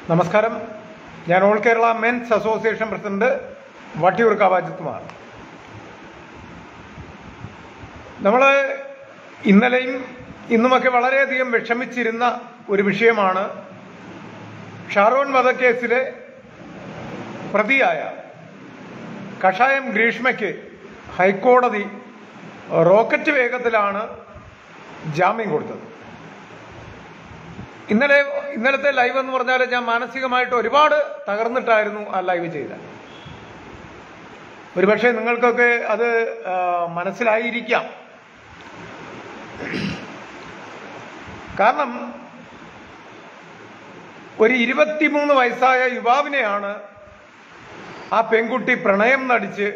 നമസ്കാരം ഞാൻ all Kerala men's association president Vattiyoor കാവാജിത്തുമാർ നമ്മൾ ഇന്നലെയും ഇന്നുമൊക്കെ വളരെയധികം വിഷമിച്ചിരുന്ന ഒരു വിഷയമാണ് ഷാരോൺ വധക്കേസിലെ പ്രതിയായ കഷായം ഗ്രീഷ്മയ്ക്ക് ഹൈക്കോടതി റോക്കറ്റ് വേഗത്തിലാണ് ജാമ്യം കൊടുത്തത് ഇന്നലെ ഇന്നലത്തെ ലൈവ് എന്ന് പറഞ്ഞാൽ ഞാൻ മാനസികമായിട്ട് ഒരുപാട് തകർന്നിട്ടായിരുന്നു ആ ലൈവ് ചെയ്തത് ഒരുപക്ഷെ നിങ്ങൾക്കൊക്കെ അത് ആ, മനസ്സിലായിരിക്കാം കാരണം ഒരു ഇരുപത്തിമൂന്ന് വയസ്സായ യുവാവിനെയാണ് ആ പെൺകുട്ടി പ്രണയം നടിച്ച്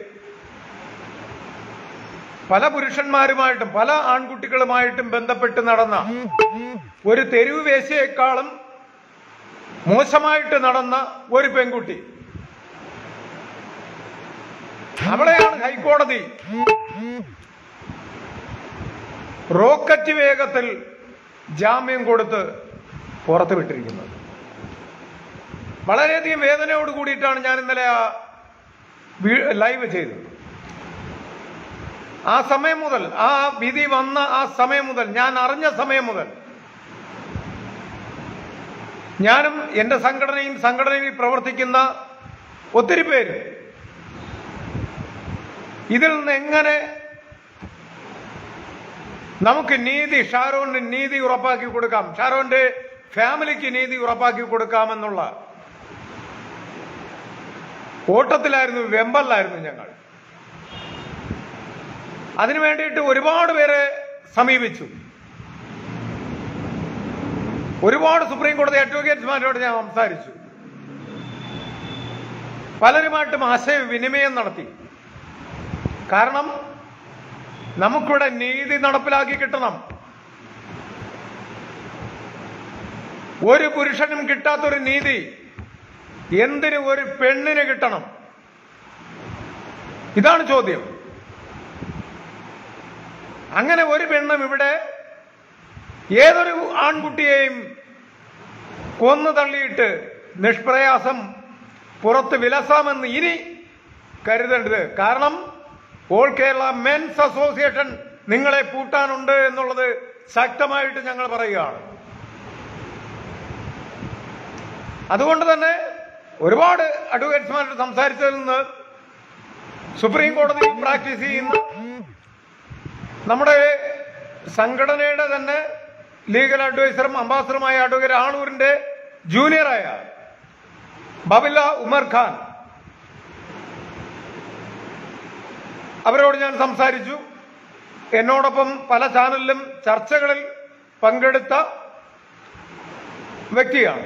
പല പുരുഷന്മാരുമായിട്ടും പല ആൺകുട്ടികളുമായിട്ടും ബന്ധപ്പെട്ട് നടന്ന ഒരു തെരുവ് വേശയേക്കാളും മോശമായിട്ട് നടന്ന ഒരു പെൺകുട്ടി അവളെയാണ് ഹൈക്കോടതി റോക്കറ്റ് വേഗത്തിൽ ജാമ്യം കൊടുത്ത് പുറത്ത് വിട്ടിരിക്കുന്നത് വളരെയധികം വേദനയോട് കൂടിയിട്ടാണ് ഞാൻ ഇന്നലെ ആ വീ- ലൈവ് ചെയ്തത് ആ സമയം മുതൽ ആ വിധി വന്ന ആ സമയം മുതൽ ഞാൻ അറിഞ്ഞ സമയം മുതൽ ഞാനും എന്റെ സംഘടനയും സംഘടനയിൽ പ്രവർത്തിക്കുന്ന ഒത്തിരി പേര് ഇതിൽ നിന്ന് എങ്ങനെ നമുക്ക് നീതി ഷാരോണിന് നീതി ഉറപ്പാക്കി കൊടുക്കാം ഷാരോന്റെ ഫാമിലിക്ക് നീതി ഉറപ്പാക്കി കൊടുക്കാമെന്നുള്ള ഓട്ടത്തിലായിരുന്നു വെമ്പലിലായിരുന്നു ഞങ്ങൾ അതിനു വേണ്ടിയിട്ട് ഒരുപാട് പേരെ സമീപിച്ചു ഒരുപാട് സുപ്രീം കോടതി അഡ്വക്കേറ്റ്മാരോട് ഞാൻ സംസാരിച്ചു പലരുമായിട്ടും ആശയവിനിമയം നടത്തി കാരണം നമുക്കിവിടെ നീതി നടപ്പിലാക്കി കിട്ടണം ഒരു പുരുഷനും കിട്ടാത്തൊരു നീതി എന്തിന് ഒരു പെണ്ണിന് കിട്ടണം ഇതാണ് ചോദ്യം അങ്ങനെ ഒരു പെണ്ണും ഇവിടെ ഏതൊരു ആൺകുട്ടിയെയും കൊന്നു തള്ളിയിട്ട് നിഷ്പ്രയാസം പുറത്ത് വിലസാമെന്ന് ഇനി കരുതരുത് കാരണം ഓൾ കേരള മെൻസ് അസോസിയേഷൻ നിങ്ങളെ പൂട്ടാനുണ്ട് എന്നുള്ളത് ശക്തമായിട്ട് ഞങ്ങൾ പറയുകയാണ് അതുകൊണ്ട് തന്നെ ഒരുപാട് അഡ്വക്കേറ്റ്സ്മാരോട് സംസാരിച്ചതിൽ നിന്ന് സുപ്രീം കോടതി പ്രാക്ടീസ് ചെയ്യുന്ന നമ്മുടെ സംഘടനയുടെ തന്നെ ലീഗൽ അഡ്വൈസറും അംബാസഡറുമായ അഡ്വക്കേറ്റ് ആളൂരിന്റെ ജൂനിയറായ ബബില ഉമർ ഖാൻ അവരോട് ഞാൻ സംസാരിച്ചു എന്നോടൊപ്പം പല ചാനലിലും ചർച്ചകളിൽ പങ്കെടുത്ത വ്യക്തിയാണ്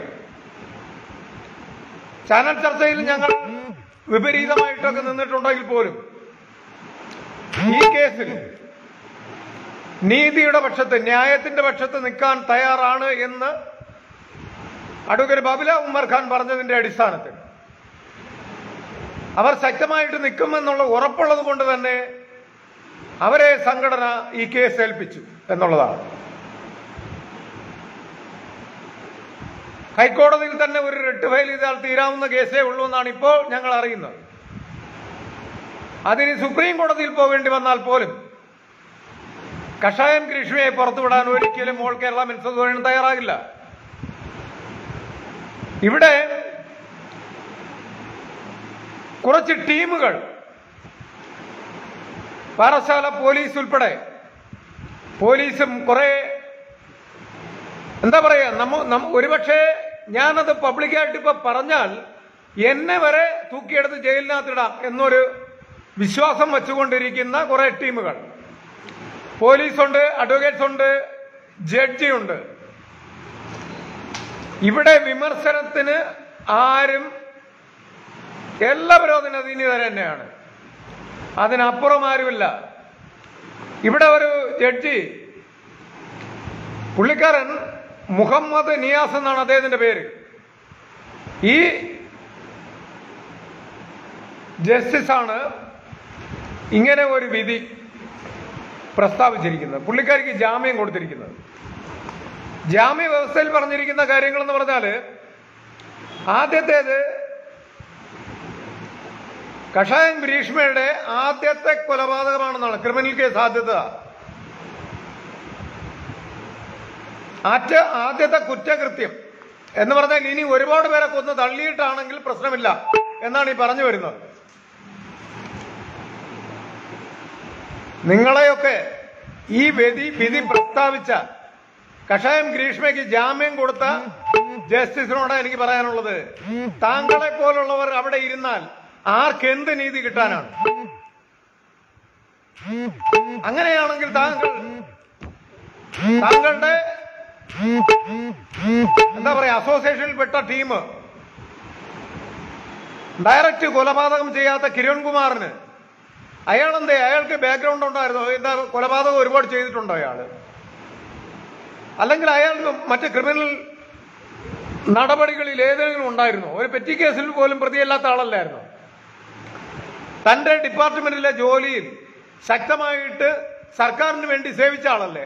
ചാനൽ ചർച്ചയിൽ ഞങ്ങൾ വിപരീതമായിട്ടൊക്കെ നിന്നിട്ടുണ്ടെങ്കിൽ പോലും ഈ കേസിൽ നീതിയുടെ പക്ഷത്ത് ന്യായത്തിന്റെ പക്ഷത്ത് നിൽക്കാൻ തയ്യാറാണ് എന്ന് അഡ്വക്കേറ്റ് ബബില ഉമ്മർ ഖാൻ പറഞ്ഞതിന്റെ അടിസ്ഥാനത്തിൽ അവർ ശക്തമായിട്ട് നിൽക്കുമെന്നുള്ള ഉറപ്പുള്ളത് കൊണ്ട് തന്നെ അവരെ സംഘടന ഈ കേസ് ഏൽപ്പിച്ചു എന്നുള്ളതാണ് ഹൈക്കോടതിയിൽ തന്നെ ഒരു റിട്ട് ഫയൽ ചെയ്താൽ തീരാവുന്ന കേസേ ഉള്ളൂ എന്നാണ് ഇപ്പോൾ ഞങ്ങൾ അറിയുന്നത് അതിന് സുപ്രീം കോടതിയിൽ പോകേണ്ടി വന്നാൽ പോലും കഷായം ഗ്രീഷ്മയെ പുറത്തുവിടാൻ ഒരിക്കലും ഓൾ കേരള മെൻസ് അസോസിയേഷൻ തയ്യാറാകില്ല ഇവിടെ കുറച്ച് ടീമുകൾ പാറശാല പോലീസ് ഉൾപ്പെടെ പോലീസും കുറെ എന്താ പറയാ നമ്മ നമ്മ ഒരുപക്ഷെ ഞാനത് പബ്ലിക്കായിട്ട് ഇപ്പൊ പറഞ്ഞാൽ എന്നെ വരെ തൂക്കിയെടുത്ത് ജയിലിനകത്തിടാം എന്നൊരു വിശ്വാസം വെച്ചുകൊണ്ടിരിക്കുന്ന കുറെ ടീമുകൾ പോലീസുണ്ട് അഡ്വക്കേറ്റ്സ് ഉണ്ട് ജഡ്ജിയുണ്ട് ഇവിടെ വിമർശനത്തിന് ആരും എല്ലാവരും അതിന് അധീനത തന്നെയാണ് അതിനപ്പുറം ആരുമില്ല ഇവിടെ ഒരു ജഡ്ജി പുള്ളിക്കാരൻ മുഹമ്മദ് നിയാസ് എന്നാണ് അദ്ദേഹത്തിന്റെ പേര് ഈ ജസ്റ്റിസാണ് ഇങ്ങനെ ഒരു വിധി പ്രസ്താവിച്ചിരിക്കുന്നത് പുള്ളിക്കാരിക്ക് ജാമ്യം കൊടുത്തിരിക്കുന്നത് ജാമ്യ വ്യവസ്ഥയിൽ പറഞ്ഞിരിക്കുന്ന കാര്യങ്ങൾ എന്ന് പറഞ്ഞാൽ ആദ്യത്തേത് കഷായം ഗ്രീഷ്മയുടെ ആദ്യത്തെ കൊലപാതകമാണെന്നാണ് ക്രിമിനൽ കേസ് ആദ്യത ആറ്റ ആദ്യത്തെ കുറ്റകൃത്യം എന്ന് പറഞ്ഞാൽ ഇനി ഒരുപാട് പേരെ കൊന്ന് തള്ളിയിട്ടാണെങ്കിൽ പ്രശ്നമില്ല എന്നാണ് ഈ പറഞ്ഞു വരുന്നത് നിങ്ങളെയൊക്കെ ഈ വിധി വിധി പ്രസ്താവിച്ച കഷായം ഗ്രീഷ്മയ്ക്ക് ജാമ്യം കൊടുത്ത ജസ്റ്റിസിനോട് എനിക്ക് പറയാനുള്ളത് താങ്കളെ പോലുള്ളവർ അവിടെ ഇരുന്നാൽ ആർക്കെന്ത് നീതി കിട്ടാനാണ് അങ്ങനെയാണെങ്കിൽ താങ്കൾ താങ്കളുടെ എന്താ പറയാ അസോസിയേഷനിൽപ്പെട്ട ടീം ഡയറക്റ്റ് കൊലപാതകം ചെയ്യാത്ത കിരൺകുമാറിന് അയാളെന്തേ അയാൾക്ക് ബാക്ക്ഗ്രൗണ്ട് ഉണ്ടായിരുന്നോ എന്താ കൊലപാതകം ഒരുപാട് ചെയ്തിട്ടുണ്ടോ അയാള് അല്ലെങ്കിൽ അയാൾക്ക് മറ്റ് ക്രിമിനൽ നടപടികളിൽ ഏതെങ്കിലും ഉണ്ടായിരുന്നോ ഒരു പെറ്റി കേസിൽ പോലും പ്രതിയല്ലാത്ത ആളല്ലായിരുന്നു തന്റെ ഡിപ്പാർട്ട്മെന്റിലെ ജോലിയിൽ ശക്തമായിട്ട് സർക്കാരിന് വേണ്ടി സേവിച്ച ആളല്ലേ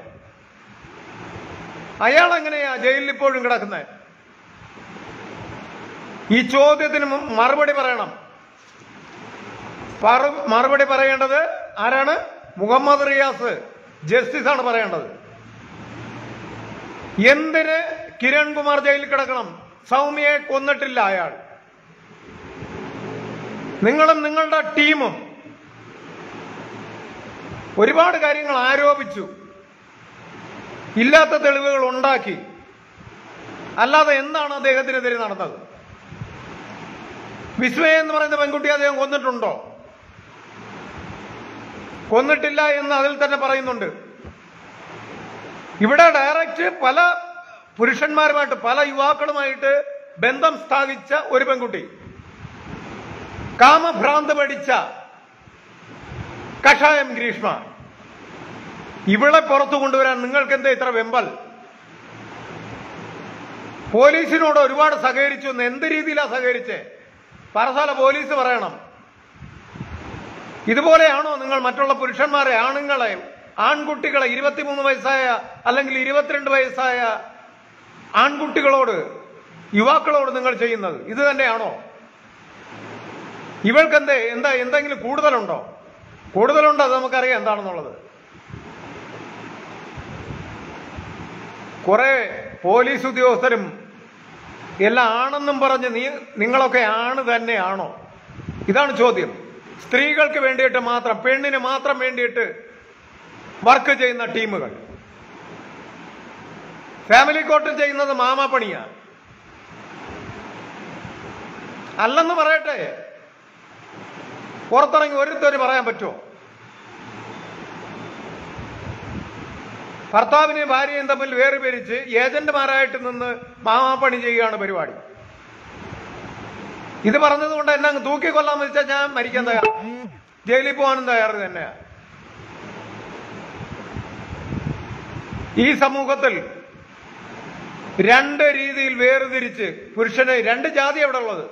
അയാൾ എങ്ങനെയാ ജയിലിൽ ഇപ്പോഴും കിടക്കുന്നത് ഈ ചോദ്യത്തിന് മു- മറുപടി പറയണം പറ- മറുപടി പറയേണ്ടത് ആരാണ് മുഹമ്മദ് റിയാസ് ജസ്റ്റിസ് ആണ് പറയേണ്ടത് എന്തിന് കിരൺകുമാർ ജയിലിൽ കിടക്കണം സൗമ്യയെ കൊന്നിട്ടില്ല അയാൾ നിങ്ങളും നിങ്ങളുടെ ടീമും ഒരുപാട് കാര്യങ്ങൾ ആരോപിച്ചു ഇല്ലാത്ത തെളിവുകൾ ഉണ്ടാക്കി അല്ലാതെ എന്താണ് അദ്ദേഹത്തിനെതിരെ നടന്നത് വിസ്മയ എന്ന് പറയുന്ന പെൺകുട്ടി അദ്ദേഹം കൊന്നിട്ടുണ്ടോ കൊന്നിട്ടില്ല എന്ന് അതിൽ തന്നെ പറയുന്നുണ്ട് ഇവിടെ ഡയറക്റ്റ് പല പുരുഷന്മാരുമായിട്ട് പല യുവാക്കളുമായിട്ട് ബന്ധം സ്ഥാപിച്ച ഒരു പെൺകുട്ടി കാമഭ്രാന്ത് പഠിച്ച കഷായം ഗ്രീഷ്മ ഇവളെ പുറത്തു കൊണ്ടുവരാൻ നിങ്ങൾക്ക് എന്താ ഇത്ര വെമ്പൽ പോലീസിനോട് ഒരുപാട് സഹകരിച്ചു എന്ന് എന്ത് രീതിയിലാ സഹകരിച്ചേ പറസാല പോലീസ് പറയണം ഇതുപോലെയാണോ നിങ്ങൾ മറ്റുള്ള പുരുഷന്മാരെ ആണുങ്ങളെ ആൺകുട്ടികളെ ഇരുപത്തിമൂന്ന് വയസ്സായ അല്ലെങ്കിൽ ഇരുപത്തിരണ്ട് വയസ്സായ ആൺകുട്ടികളോട് യുവാക്കളോട് നിങ്ങൾ ചെയ്യുന്നത് ഇത് തന്നെയാണോ ഇവൾക്കെന്തേ എന്താ എന്തെങ്കിലും കൂടുതലുണ്ടോ കൂടുതലുണ്ടോ അത് നമുക്കറിയാം എന്താണെന്നുള്ളത് കുറെ പോലീസ് ഉദ്യോഗസ്ഥരും എല്ലാം ആണെന്നും പറഞ്ഞ് നീ നിങ്ങളൊക്കെ ആണ് തന്നെയാണോ ഇതാണ് ചോദ്യം സ്ത്രീകൾക്ക് വേണ്ടിയിട്ട് മാത്രം പെണ്ണിന് മാത്രം വേണ്ടിയിട്ട് വർക്ക് ചെയ്യുന്ന ടീമുകൾ ഫാമിലി കോർട്ടിൽ ചെയ്യുന്നത് മാമാപ്പണിയാണ് അല്ലെന്ന് പറയട്ടെ പുറത്തിറങ്ങി ഒരുത്തര് പറയാൻ പറ്റുമോ ഭർത്താവിനെയും ഭാര്യയും തമ്മിൽ വേർപിരിച്ച് ഏജന്റുമാരായിട്ട് നിന്ന് മാമാപ്പണി ചെയ്യുകയാണ് പരിപാടി ഇത് പറഞ്ഞതുകൊണ്ട് എന്നെ അങ്ങ് തൂക്കിക്കൊല്ലാന്ന് വെച്ചാൽ ഞാൻ മരിക്കാൻ തയ്യാറ് ജയിലിൽ പോകാനും തയ്യാറ് തന്നെയാ ഈ സമൂഹത്തിൽ രണ്ട് രീതിയിൽ വേർതിരിച്ച് പുരുഷന് രണ്ട് ജാതി എവിടെ ഉള്ളത്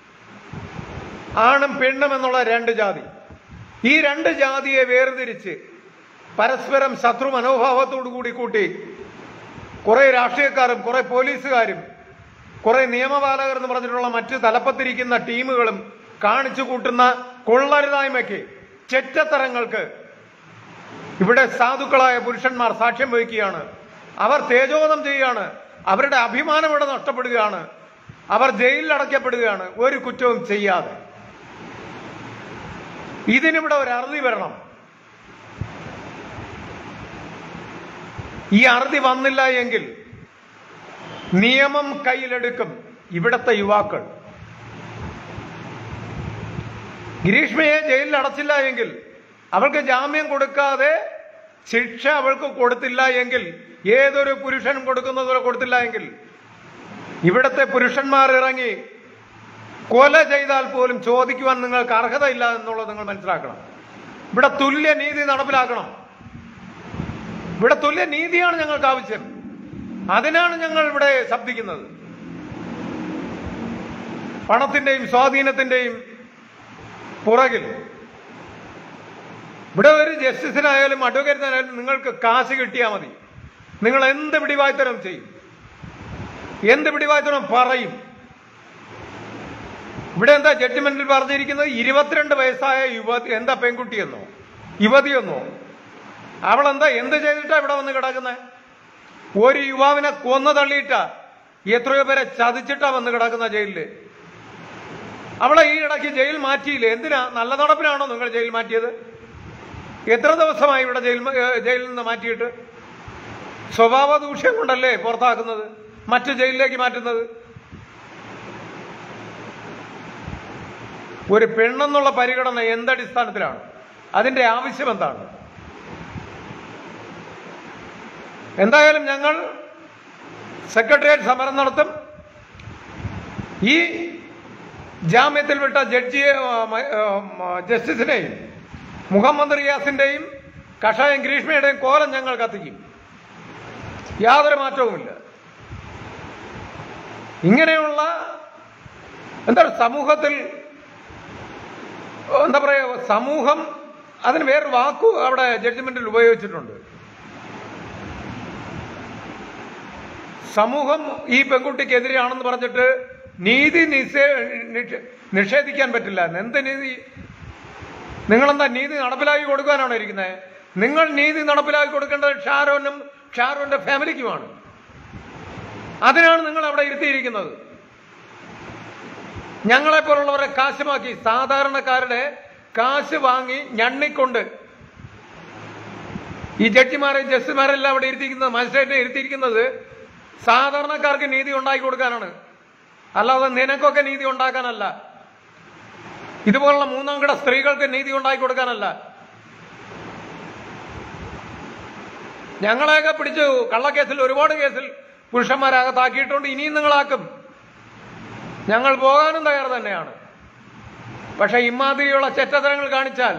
ആണും പെണ്ണും എന്നുള്ള രണ്ട് ജാതി ഈ രണ്ട് ജാതിയെ വേർതിരിച്ച് പരസ്പരം ശത്രു മനോഭാവത്തോടു കൂടി കൂട്ടി കുറെ രാഷ്ട്രീയക്കാരും കുറെ പോലീസുകാരും കുറെ നിയമപാലകർ എന്ന് പറഞ്ഞിട്ടുള്ള മറ്റ് തലപ്പത്തിരിക്കുന്ന ടീമുകളും കാണിച്ചു കൂട്ടുന്ന കൊള്ളരുതായ്മയ്ക്ക് ചെറ്റത്തരങ്ങൾക്ക് ഇവിടെ സാധുക്കളായ പുരുഷന്മാർ സാക്ഷ്യം വഹിക്കുകയാണ് അവർ തേജോവധം ചെയ്യുകയാണ് അവരുടെ അഭിമാനം ഇവിടെ നഷ്ടപ്പെടുകയാണ് അവർ ജയിലിൽ അടയ്ക്കപ്പെടുകയാണ് ഒരു കുറ്റവും ചെയ്യാതെ ഇതിനിവിടെ ഒരു അറുതി വരണം ഈ അറുതി വന്നില്ല എങ്കിൽ നിയമം കയ്യിലെടുക്കും ഇവിടത്തെ യുവാക്കൾ ഗിരീഷ്മയെ ജയിലിൽ അടച്ചില്ല എങ്കിൽ അവൾക്ക് ജാമ്യം കൊടുക്കാതെ ശിക്ഷ അവൾക്ക് കൊടുത്തില്ല എങ്കിൽ ഏതൊരു പുരുഷനും കൊടുക്കുന്നതോ കൊടുത്തില്ല എങ്കിൽ ഇവിടത്തെ പുരുഷന്മാർ ഇറങ്ങി കൊല ചെയ്താൽ പോലും ചോദിക്കുവാൻ നിങ്ങൾക്ക് അർഹതയില്ല എന്നുള്ളത് നിങ്ങൾ മനസ്സിലാക്കണം ഇവിടെ തുല്യ നീതി നടപ്പിലാക്കണം ഇവിടെ തുല്യ നീതിയാണ് ഞങ്ങൾക്ക് ആവശ്യം അതിനാണ് ഞങ്ങൾ ഇവിടെ ശബ്ദിക്കുന്നത് പണത്തിന്റെയും സ്വാധീനത്തിന്റെയും പുറകിൽ ഇവിടെ ഒരു ജസ്റ്റിസിനായാലും അഡ്വക്കേറ്റിനായാലും നിങ്ങൾക്ക് കാശ് കിട്ടിയാൽ മതി നിങ്ങൾ എന്ത് പിടിവായ്ത്തരം ചെയ്യും എന്ത് പിടിവായ്ത്തരം പറയും ഇവിടെ എന്താ ജഡ്ജ്മെന്റിൽ പറഞ്ഞിരിക്കുന്നത് ഇരുപത്തിരണ്ട് വയസ്സായ യുവതി എന്താ പെൺകുട്ടിയെന്നോ യുവതിയെന്നോ അവളെന്താ എന്ത് ചെയ്തിട്ടാ ഇവിടെ വന്ന് കിടക്കുന്നത് ഒരു യുവാവിനെ കൊന്നു തള്ളിയിട്ടാ എത്രയോ പേരെ ചതിച്ചിട്ടാ വന്ന് കിടക്കുന്ന ജയിലില് അവളെ ഈ ഇടയ്ക്ക് ജയിൽ മാറ്റിയില്ലേ എന്തിനാ നല്ല നടപ്പിനാണോ നിങ്ങൾ ജയിൽ മാറ്റിയത് എത്ര ദിവസമായി ഇവിടെ ജയിൽ ഏ, ജയിലിൽ നിന്ന് മാറ്റിയിട്ട് സ്വഭാവ ദൂഷ്യം കൊണ്ടല്ലേ പുറത്താക്കുന്നത് മറ്റു ജയിലിലേക്ക് മാറ്റുന്നത് ഒരു പെണ്ണെന്നുള്ള പരിഗണന എന്തടിസ്ഥാനത്തിലാണ് അതിന്റെ ആവശ്യം എന്താണ് എന്തായാലും ഞങ്ങൾ സെക്രട്ടേറിയറ്റ് സമരം നടത്തും ഈ ജാമ്യത്തിൽ വിട്ട ജഡ്ജിയെ ആ, മ- ആ, മ- ജസ്റ്റിസിനെയും മുഹമ്മദ് റിയാസിന്റെയും കഷായം ഗ്രീഷ്മയുടെയും കോലം ഞങ്ങൾ കത്തിക്കും യാതൊരു മാറ്റവുമില്ല ഇങ്ങനെയുള്ള എന്താ സമൂഹത്തിൽ എന്താ പറയുക സമൂഹം അതിന് വേറൊരു വാക്കു അവിടെ ജഡ്ജ്മെന്റിൽ ഉപയോഗിച്ചിട്ടുണ്ട് സമൂഹം ഈ പെൺകുട്ടിക്കെതിരെയാണെന്ന് പറഞ്ഞിട്ട് നീതി നിഷേ നിഷേ- നിഷേധിക്കാൻ പറ്റില്ല എന്ത് നീതി നിങ്ങളെന്താ നീതി നടപ്പിലാക്കി കൊടുക്കാനാണോ ഇരിക്കുന്നത് നിങ്ങൾ നീതി നടപ്പിലാക്കി കൊടുക്കേണ്ടത് ഷാരോനും ഷാരോന്റെ ഫാമിലിക്കുമാണ് അതിനാണ് നിങ്ങൾ അവിടെ ഇരുത്തിയിരിക്കുന്നത് ഞങ്ങളെപ്പോലുള്ളവരെ കാശുമാക്കി സാധാരണക്കാരുടെ കാശ് വാങ്ങി ഞണ്ണിക്കൊണ്ട് ഈ ജഡ്ജിമാരെ ജസ്റ്റിമാരെല്ലാം അവിടെ ഇരുത്തിയിരിക്കുന്നത് മജിസ്ട്രേറ്റിനെ ഇരുത്തിയിരിക്കുന്നത് സാധാരണക്കാർക്ക് നീതി ഉണ്ടാക്കി കൊടുക്കാനാണ് അല്ലാതെ നിനക്കൊക്കെ നീതി ഉണ്ടാക്കാനല്ല ഇതുപോലുള്ള മൂന്നാം കിട സ്ത്രീകൾക്ക് നീതി ഉണ്ടാക്കി കൊടുക്കാനല്ല ഞങ്ങളെയൊക്കെ പിടിച്ചു കള്ളക്കേസിൽ ഒരുപാട് കേസിൽ പുരുഷന്മാരകത്താക്കിയിട്ടുണ്ട് ഇനിയും നിങ്ങളാക്കും ഞങ്ങൾ പോകാനും തയ്യാർ തന്നെയാണ് പക്ഷെ ഇമാതിരിയുള്ള ചെറ്റത്തരങ്ങൾ കാണിച്ചാൽ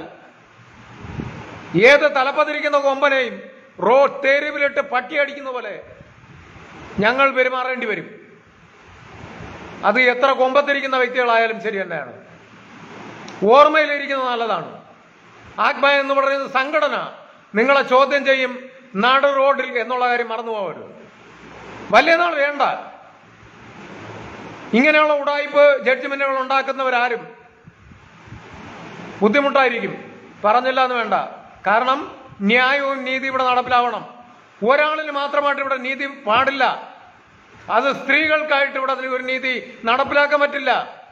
ഏത് തലപ്പതിരിക്കുന്ന കൊമ്പനെയും റോഡ് തെരുവിലിട്ട് പട്ടിയടിക്കുന്ന പോലെ ഞങ്ങൾ പെരുമാറേണ്ടി വരും അത് എത്ര കൊമ്പത്തിരിക്കുന്ന വ്യക്തികളായാലും ശരി തന്നെയാണ് ഓർമ്മയിലിരിക്കുന്നത് നല്ലതാണ് ആത്മ എന്ന് പറയുന്നത് സംഘടന നിങ്ങളെ ചോദ്യം ചെയ്യും നാട് റോഡിൽ എന്നുള്ള കാര്യം മറന്നു പോകരുത് വലിയ നാൾ വേണ്ട ഇങ്ങനെയുള്ള ഉടായ്പ് ജഡ്ജ്മെന്റുകൾ ഉണ്ടാക്കുന്നവരാരും ബുദ്ധിമുട്ടായിരിക്കും പറഞ്ഞില്ല എന്ന് വേണ്ട കാരണം ന്യായവും നീതി ഇവിടെ നടപ്പിലാവണം ഒരാളിന് മാത്രമായിട്ട് ഇവിടെ നീതി പാടില്ല അത് സ്ത്രീകൾക്കായിട്ട് ഇവിടെ അതിന് ഒരു നീതി നടപ്പിലാക്കാൻ പറ്റില്ല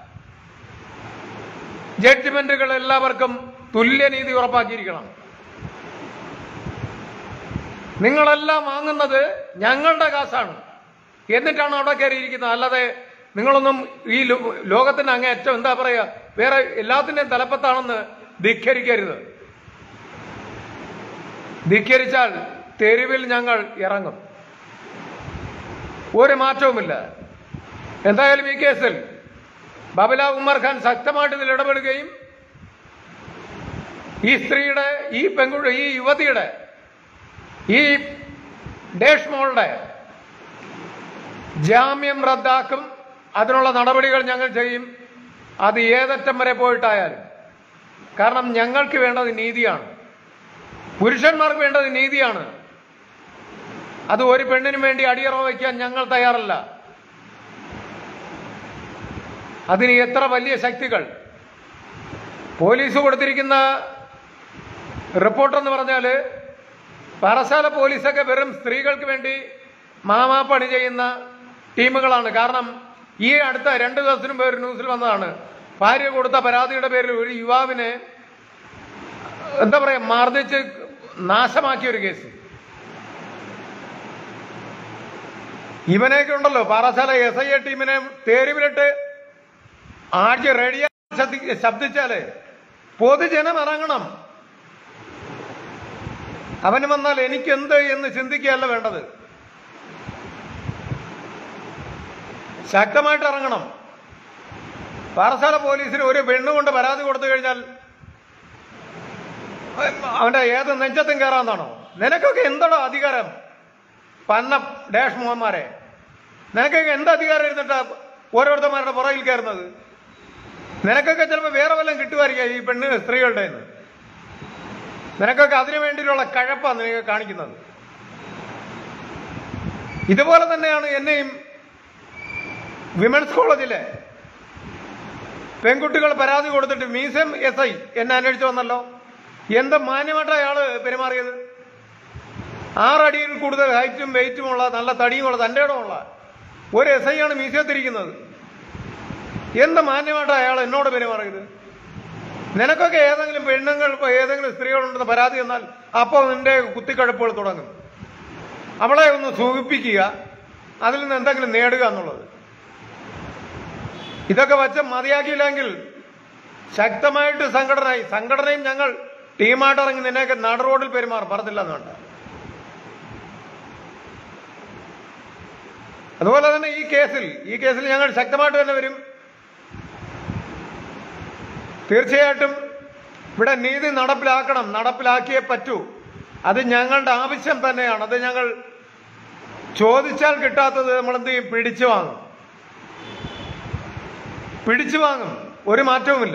ജഡ്ജ്മെന്റുകൾ എല്ലാവർക്കും തുല്യ നീതി ഉറപ്പാക്കിയിരിക്കണം നിങ്ങളെല്ലാം വാങ്ങുന്നത് ഞങ്ങളുടെ കാശാണ് എന്നിട്ടാണ് അവിടെ കയറിയിരിക്കുന്നത് അല്ലാതെ നിങ്ങളൊന്നും ഈ ലോ- ലോകത്തിന്റെ അങ്ങേയറ്റം എന്താ പറയുക വേറെ എല്ലാത്തിന്റെയും തലപ്പത്താണെന്ന് ധിഖരിക്കരുത് ധിഖരിച്ചാൽ തെരുവിൽ ഞങ്ങൾ ഇറങ്ങും ഒരു മാറ്റവുമില്ല എന്തായാലും ഈ കേസിൽ ബബല ഉമ്മർ ഖാൻ ശക്തമായിട്ട് ഇതിൽ ഇടപെടുകയും ഈ സ്ത്രീയുടെ ഈ പെൺകുട്ടി ഈ യുവതിയുടെ ഈ ഡേഷ് മോളുടെ ജാമ്യം റദ്ദാക്കും അതിനുള്ള നടപടികൾ ഞങ്ങൾ ചെയ്യും അത് ഏതറ്റം വരെ പോയിട്ടായാലും കാരണം ഞങ്ങൾക്ക് വേണ്ടത് നീതിയാണ് പുരുഷന്മാർക്ക് വേണ്ടത് നീതിയാണ് അത് ഒരു പെണ്ണിന് വേണ്ടി അടിയറ വയ്ക്കാൻ ഞങ്ങൾ തയ്യാറല്ല അതിന് എത്ര വലിയ ശക്തികൾ പോലീസ് കൊടുത്തിരിക്കുന്ന റിപ്പോർട്ടെന്ന് പറഞ്ഞാല് പാറശാല പോലീസൊക്കെ വെറും സ്ത്രീകൾക്ക് വേണ്ടി മാമാപ്പണി ചെയ്യുന്ന ടീമുകളാണ് കാരണം ഈ അടുത്ത രണ്ട് ദിവസത്തിനും മുമ്പ് ഒരു ന്യൂസിൽ വന്നതാണ് ഭാര്യ കൊടുത്ത പരാതിയുടെ പേരിൽ ഒരു യുവാവിനെ എന്താ പറയാ മർദ്ദിച്ച് നാശമാക്കിയ ഒരു കേസ് ഇവനെയൊക്കെ ഉണ്ടല്ലോ പാറശാല എസ് ഐ എ ടീമിനെ തേരുവിലിട്ട് ആഴ്ച റേഡിയോ ശബ്ദി- ശബ്ദിച്ചാല് പൊതുജനം ഇറങ്ങണം അവന് വന്നാൽ എനിക്കെന്ത് എന്ന് ചിന്തിക്കുകയല്ല വേണ്ടത് ശക്തമായിട്ട് ഇറങ്ങണം പാറശാല പോലീസിന് ഒരു പെണ്ണുകൊണ്ട് പരാതി കൊടുത്തു കഴിഞ്ഞാൽ അവന്റെ ഏത് നെഞ്ചത്തും കയറാന്നാണോ നിനക്കൊക്കെ എന്താണോ അധികാരം പന്ന ഡാഷ് മോഹന്മാരെ നിനക്കൊക്കെ എന്ത് അധികാരം ഇരുന്നിട്ടാ ഓരോരുത്തന്മാരുടെ പുറകിൽ കയറുന്നത് നിനക്കൊക്കെ ചിലപ്പോൾ വേറെ വല്ലതും കിട്ടുമായിരിക്കാം ഈ പെണ്ണ് സ്ത്രീകളുടെ നിന്ന് നിനക്കൊക്കെ അതിനു വേണ്ടിയിട്ടുള്ള കഴപ്പാണ് നിനക്ക് കാണിക്കുന്നത് ഇതുപോലെ തന്നെയാണ് എന്നെയും വിമൻസ് കോളേജിലെ പെൺകുട്ടികൾ പരാതി കൊടുത്തിട്ട് മീസം എസ് ഐ എന്നെ അന്വേഷിച്ചു വന്നല്ലോ എന്ത് മാന്യമായിട്ടാണ് അയാള് പെരുമാറിയത് ആറടിയിൽ കൂടുതൽ ഹൈറ്റും വെയിറ്റുമുള്ള നല്ല തടിയുമുള്ള തൻ്റെ ഇടമുള്ള ഒരു എസ് ഐ ആണ് മീശത്തിരിക്കുന്നത് എന്ത് മാന്യമായിട്ടാണ് അയാൾ എന്നോട് പെരുമാറിയത് നിനക്കൊക്കെ ഏതെങ്കിലും പെണ്ണുങ്ങൾ ഏതെങ്കിലും സ്ത്രീകളുണ്ടെന്ന് പരാതി എന്നാൽ അപ്പോൾ നിന്റെ കുത്തിക്കഴപ്പുകൾ തുടങ്ങും അവളെ ഒന്ന് സൂചിപ്പിക്കുക അതിൽ നിന്ന് എന്തെങ്കിലും നേടുക എന്നുള്ളത് ഇതൊക്കെ വച്ച് മതിയാക്കിയില്ലെങ്കിൽ ശക്തമായിട്ട് സംഘടനയായി സംഘടനയും ഞങ്ങൾ ടീമായിട്ട് ഇറങ്ങി നിന്നെയൊക്കെ നട റോഡിൽ പെരുമാറും പറഞ്ഞില്ല എന്ന് വേണ്ട അതുപോലെ തന്നെ ഈ കേസിൽ ഈ കേസിൽ ഞങ്ങൾ ശക്തമായിട്ട് തന്നെ വരും തീർച്ചയായിട്ടും ഇവിടെ നീതി നടപ്പിലാക്കണം നടപ്പിലാക്കിയേ പറ്റൂ അത് ഞങ്ങളുടെ ആവശ്യം തന്നെയാണ് അത് ഞങ്ങൾ ചോദിച്ചാൽ കിട്ടാത്തത് നമ്മൾ എന്ത് ചെയ്യും പിടിച്ചു വാങ്ങും പിടിച്ചു വാങ്ങും ഒരു മാറ്റവുമില്ല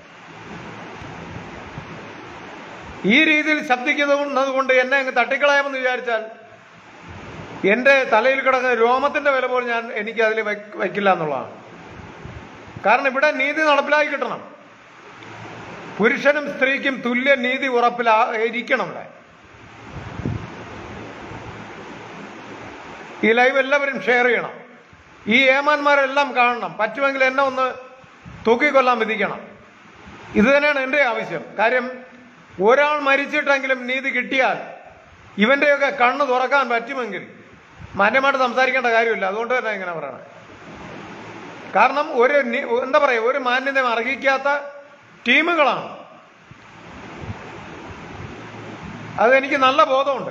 ഈ രീതിയിൽ ശബ്ദിക്കുന്നത് കൊണ്ട് എന്നെ അങ്ങ് തട്ടിക്കളയാമെന്ന് വിചാരിച്ചാൽ എന്റെ തലയിൽ കിടക്കുന്ന രോമത്തിന്റെ വില പോലും ഞാൻ എനിക്ക് അതിൽ വയ്ക്കില്ല എന്നുള്ളതാണ് കാരണം ഇവിടെ നീതി നടപ്പിലാക്കി കിട്ടണം പുരുഷനും സ്ത്രീക്കും തുല്യ നീതി ഉറപ്പിലാ ഇരിക്കണം ഇവിടെ ഈ ലൈവ് എല്ലാവരും ഷെയർ ചെയ്യണം ഈ ഏമാന്മാരെല്ലാം കാണണം പറ്റുമെങ്കിൽ എന്നെ ഒന്ന് തൂക്കിക്കൊല്ലാൻ വിധിക്കണം ഇത് തന്നെയാണ് എൻ്റെ ആവശ്യം കാര്യം ഒരാൾ മരിച്ചിട്ടെങ്കിലും നീതി കിട്ടിയാൽ ഇവന്റെയൊക്കെ കണ്ണ് തുറക്കാൻ പറ്റുമെങ്കിൽ മാന്യമായിട്ട് സംസാരിക്കേണ്ട കാര്യമില്ല അതുകൊണ്ട് തന്നെ ഇങ്ങനെ പറയണേ കാരണം ഒരു നി- എന്താ പറയുക ഒരു മാന്യത അർഹിക്കാത്ത ടീമുകളാണ് അതെനിക്ക് നല്ല ബോധമുണ്ട്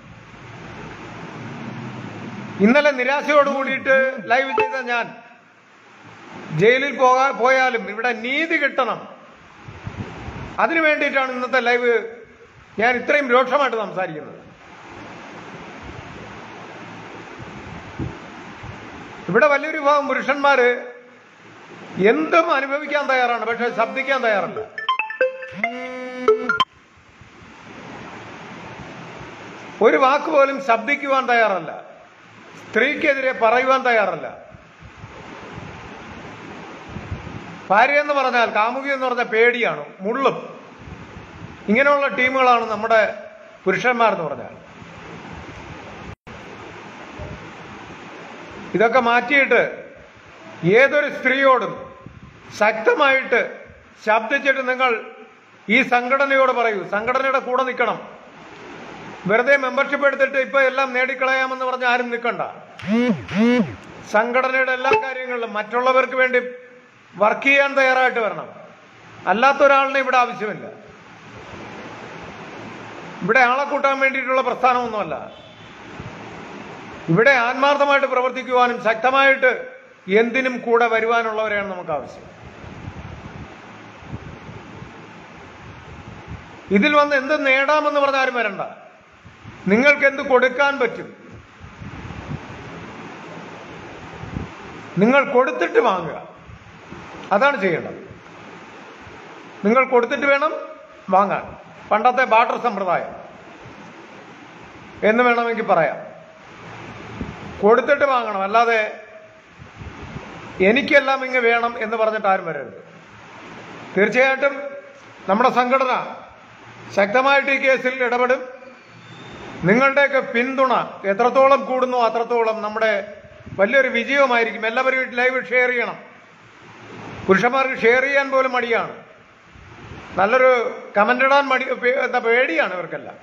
ഇന്നലെ നിരാശയോട് കൂടിയിട്ട് ലൈവ് ചെയ്ത ഞാൻ ജയിലിൽ പോകാ പോയാലും ഇവിടെ നീതി കിട്ടണം അതിനു വേണ്ടിയിട്ടാണ് ഇന്നത്തെ ലൈവ് ഞാൻ ഇത്രയും രൂക്ഷമായിട്ട് സംസാരിക്കുന്നത് ഇവിടെ വലിയൊരു വിഭാഗം പുരുഷന്മാര് എന്തും അനുഭവിക്കാൻ തയ്യാറാണ് പക്ഷെ ശബ്ദിക്കാൻ തയ്യാറല്ല ഒരു വാക്ക് പോലും ശബ്ദിക്കുവാൻ തയ്യാറല്ല സ്ത്രീക്കെതിരെ പറയുവാൻ തയ്യാറല്ല ഭാര്യ എന്ന് പറഞ്ഞാൽ കാമുകി എന്ന് പറഞ്ഞാൽ പേടിയാണ് മുള്ളും ഇങ്ങനെയുള്ള ടീമുകളാണ് നമ്മുടെ പുരുഷന്മാരെന്ന് പറഞ്ഞാൽ ഇതൊക്കെ മാറ്റിയിട്ട് ഏതൊരു സ്ത്രീയോടും ശക്തമായിട്ട് ശബ്ദിച്ചിട്ട് നിങ്ങൾ ഈ സംഘടനയോട് പറയൂ സംഘടനയുടെ കൂടെ നിൽക്കണം വെറുതെ മെമ്പർഷിപ്പ് എടുത്തിട്ട് ഇപ്പൊ എല്ലാം നേടിക്കളയാമെന്ന് പറഞ്ഞ് ആരും നിൽക്കണ്ട സംഘടനയുടെ എല്ലാ കാര്യങ്ങളിലും മറ്റുള്ളവർക്ക് വേണ്ടി വർക്ക് ചെയ്യാൻ തയ്യാറായിട്ട് വരണം അല്ലാത്ത ഒരാളിനെ ഇവിടെ ആവശ്യമില്ല ഇവിടെ ആളെ കൂട്ടാൻ വേണ്ടിയിട്ടുള്ള പ്രസ്ഥാനമൊന്നുമല്ല ഇവിടെ ആത്മാർത്ഥമായിട്ട് പ്രവർത്തിക്കുവാനും ശക്തമായിട്ട് എന്തിനും കൂടെ വരുവാനുള്ളവരെയാണ് നമുക്ക് ആവശ്യം ഇതിൽ വന്ന് എന്ത് നേടാമെന്ന് പറഞ്ഞാലും വരണ്ട നിങ്ങൾക്ക് എന്ത് കൊടുക്കാൻ പറ്റും നിങ്ങൾ കൊടുത്തിട്ട് വാങ്ങുക അതാണ് ചെയ്യേണ്ടത് നിങ്ങൾ കൊടുത്തിട്ട് വേണം വാങ്ങാൻ പണ്ടത്തെ ബാട്ടർ സമ്പ്രദായം എന്ന് വേണമെങ്കിൽ പറയാം കൊടുത്തിട്ട് വാങ്ങണം അല്ലാതെ എനിക്കെല്ലാം ഇങ്ങ് വേണം എന്ന് പറഞ്ഞിട്ട് ആരും വരരുത് തീർച്ചയായിട്ടും നമ്മുടെ സംഘടന ശക്തമായിട്ട് ഈ കേസിൽ ഇടപെടും നിങ്ങളുടെയൊക്കെ പിന്തുണ എത്രത്തോളം കൂടുന്നു അത്രത്തോളം നമ്മുടെ വലിയൊരു വിജയമായിരിക്കും എല്ലാവരും ലൈവ് ഷെയർ ചെയ്യണം പുരുഷന്മാർക്ക് ഷെയർ ചെയ്യാൻ പോലും മടിയാണ് നല്ലൊരു കമന്റ് ഇടാൻ മടി പേ- എന്താ പേടിയാണ് ഇവർക്കെല്ലാം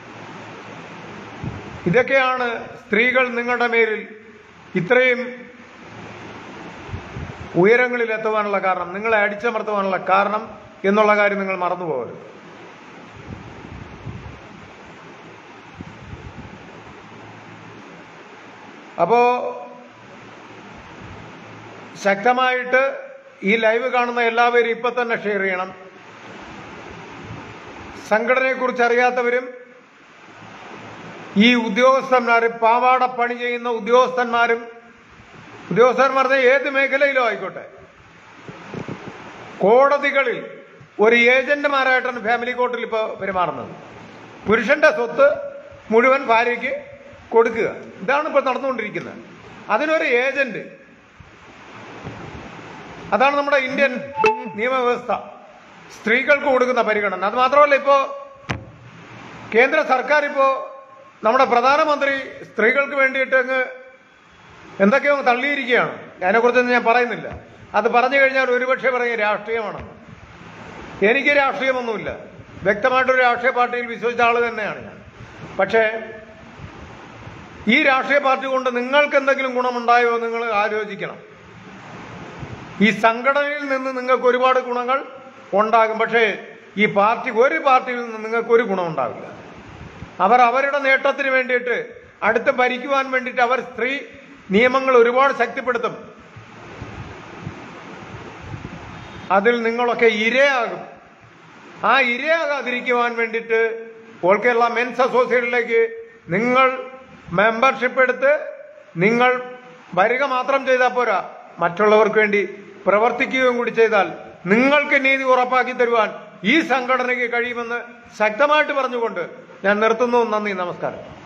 ഇതൊക്കെയാണ് സ്ത്രീകൾ നിങ്ങളുടെ മേലിൽ ഇത്രയും ഉയരങ്ങളിൽ എത്തുവാനുള്ള കാരണം നിങ്ങളെ അടിച്ചമർത്തുവാനുള്ള കാരണം എന്നുള്ള കാര്യം നിങ്ങൾ മറന്നുപോകരുത് അപ്പോ ശക്തമായിട്ട് ഈ ലൈവ് കാണുന്ന എല്ലാവരും ഇപ്പൊ തന്നെ ഷെയർ ചെയ്യണം സംഘടനയെക്കുറിച്ച് അറിയാത്തവരും ഈ ഉദ്യോഗസ്ഥന്മാരും പാവാട പണി ചെയ്യുന്ന ഉദ്യോഗസ്ഥന്മാരും ഉദ്യോഗസ്ഥന്മാർ ഏത് മേഖലയിലും ആയിക്കോട്ടെ കോടതികളിൽ ഒരു ഏജന്റുമാരായിട്ടാണ് ഫാമിലി കോർട്ടിൽ ഇപ്പോൾ പെരുമാറുന്നത് പുരുഷന്റെ സ്വത്ത് മുഴുവൻ ഭാര്യയ്ക്ക് കൊടുക്കുക ഇതാണ് ഇപ്പോൾ നടന്നുകൊണ്ടിരിക്കുന്നത് അതിനൊരു ഏജന്റ് അതാണ് നമ്മുടെ ഇന്ത്യൻ നിയമവ്യവസ്ഥ സ്ത്രീകൾക്ക് കൊടുക്കുന്ന പരിഗണന അത് മാത്രമല്ല ഇപ്പോ കേന്ദ്ര സർക്കാർ ഇപ്പോ നമ്മുടെ പ്രധാനമന്ത്രി സ്ത്രീകൾക്ക് വേണ്ടിയിട്ട് അങ്ങ് എന്തൊക്കെയോ തള്ളിയിരിക്കുകയാണ് അതിനെക്കുറിച്ചൊന്നും ഞാൻ പറയുന്നില്ല അത് പറഞ്ഞു കഴിഞ്ഞാൽ ഒരുപക്ഷെ പറയും രാഷ്ട്രീയമാണ് എനിക്ക് രാഷ്ട്രീയമൊന്നുമില്ല വ്യക്തമായിട്ടൊരു രാഷ്ട്രീയ പാർട്ടിയിൽ വിശ്വസിച്ച ആൾ തന്നെയാണ് ഞാൻ പക്ഷേ ഈ രാഷ്ട്രീയ പാർട്ടി കൊണ്ട് നിങ്ങൾക്ക് എന്തെങ്കിലും ഗുണമുണ്ടായോ എന്ന് നിങ്ങൾ ആലോചിക്കണം ഈ സംഘടനയിൽ നിന്ന് നിങ്ങൾക്ക് ഒരുപാട് ഗുണങ്ങൾ ഉണ്ടാകും പക്ഷേ ഈ പാർട്ടി ഒരു പാർട്ടിയിൽ നിന്ന് നിങ്ങൾക്ക് ഒരു ഗുണം ഉണ്ടാവില്ല അവർ അവരുടെ നേട്ടത്തിന് വേണ്ടിയിട്ട് അടുത്ത് ഭരിക്കുവാൻ വേണ്ടിയിട്ട് അവർ സ്ത്രീ നിയമങ്ങൾ ഒരുപാട് ശക്തിപ്പെടുത്തും അതിൽ നിങ്ങളൊക്കെ ഇരയാകും ആ ഇരയാകാതിരിക്കുവാൻ വേണ്ടിയിട്ട് ഓൾ കേരള മെൻസ് അസോസിയേഷനിലേക്ക് നിങ്ങൾ മെമ്പർഷിപ്പ് എടുത്ത് നിങ്ങൾ വരിക മാത്രം ചെയ്താൽ പോരാ മറ്റുള്ളവർക്ക് വേണ്ടി പ്രവർത്തിക്കുകയും കൂടി ചെയ്താൽ നിങ്ങൾക്ക് നീതി ഉറപ്പാക്കി തരുവാൻ ഈ സംഘടനയ്ക്ക് കഴിയുമെന്ന് ശക്തമായിട്ട് പറഞ്ഞുകൊണ്ട് ഞാൻ നിർത്തുന്നു നന്ദി നമസ്കാരം